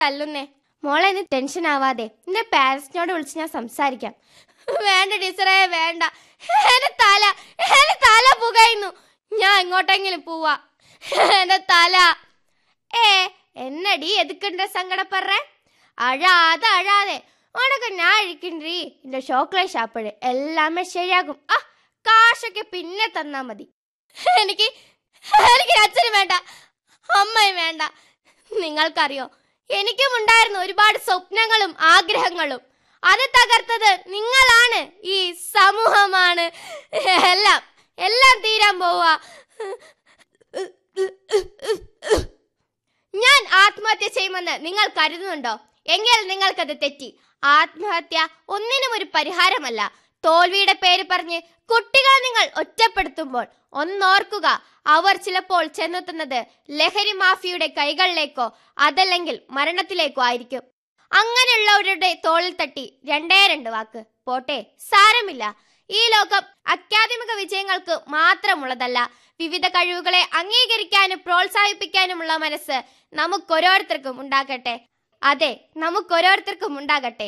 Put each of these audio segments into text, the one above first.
തല്ലുന്നേ മോളെ ഇന്ന് ടെൻഷൻ ആവാതെ നിന്റെ പാരന്റ്സിനോട് വിളിച്ച് ഞാൻ സംസാരിക്കാം വേണ്ട ടീച്ചറേ വേണ്ട എന്റെ തല എന്റെ തല പുകയുന്നു ഞാൻ എങ്ങോട്ടെങ്കിലും പോവാ എന്റെ തല ഏ എന്നടി എതുക്കണ്ട സങ്കടപ്പറേ അഴാതെ അഴാതെ ഉണക്ക് ഞാൻ അഴിക്കണ്ടി എന്റെ ചോക്ലേറ്റ് ഷാപ്പഴ് എല്ലാമേ ശരിയാകും ആ കാശൊക്കെ പിന്നെ തന്നാ മതി എനിക്ക് എനിക്ക് അച്ഛനും വേണ്ട അമ്മയും വേണ്ട നിങ്ങൾക്കറിയോ എനിക്കും ഉണ്ടായിരുന്നു ഒരുപാട് സ്വപ്നങ്ങളും ആഗ്രഹങ്ങളും അത് തകർത്തത് നിങ്ങളാണ് ഈ സമൂഹമാണ് എല്ലാം എല്ലാം തീരാൻ പോവാ ഞാൻ ആത്മഹത്യ ചെയ്യുമെന്ന് നിങ്ങൾ കരുതുന്നുണ്ടോ എങ്കിൽ നിങ്ങൾക്കത് തെറ്റി ആത്മഹത്യ ഒന്നിനും ഒരു പരിഹാരമല്ല തോൽവിയുടെ പേര് പറഞ്ഞ് കുട്ടികളെ നിങ്ങൾ ഒറ്റപ്പെടുത്തുമ്പോൾ ഒന്നോർക്കുക അവർ ചിലപ്പോൾ ചെന്നെത്തുന്നത് ലഹരി മാഫിയുടെ കൈകളിലേക്കോ അതല്ലെങ്കിൽ മരണത്തിലേക്കോ ആയിരിക്കും അങ്ങനെയുള്ളവരുടെ തോളിൽ തട്ടി രണ്ടേ രണ്ട് വാക്ക് പോട്ടെ സാരമില്ല ഈ ലോകം അക്കാദമിക വിജയങ്ങൾക്ക് മാത്രമുള്ളതല്ല വിവിധ കഴിവുകളെ അംഗീകരിക്കാനും പ്രോത്സാഹിപ്പിക്കാനുമുള്ള മനസ്സ് നമുക്കോരോരുത്തർക്കും ഉണ്ടാകട്ടെ അതെ നമുക്കോരോരുത്തർക്കും ഉണ്ടാകട്ടെ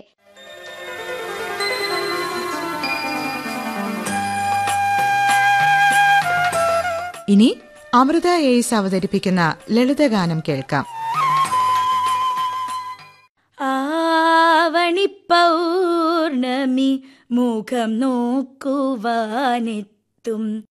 ഇനി അമൃത എയ്സ് അവതരിപ്പിക്കുന്ന ലളിതഗാനം കേൾക്കാം ആവണി പൗർണമി മുഖം നോക്കുവാനെത്തും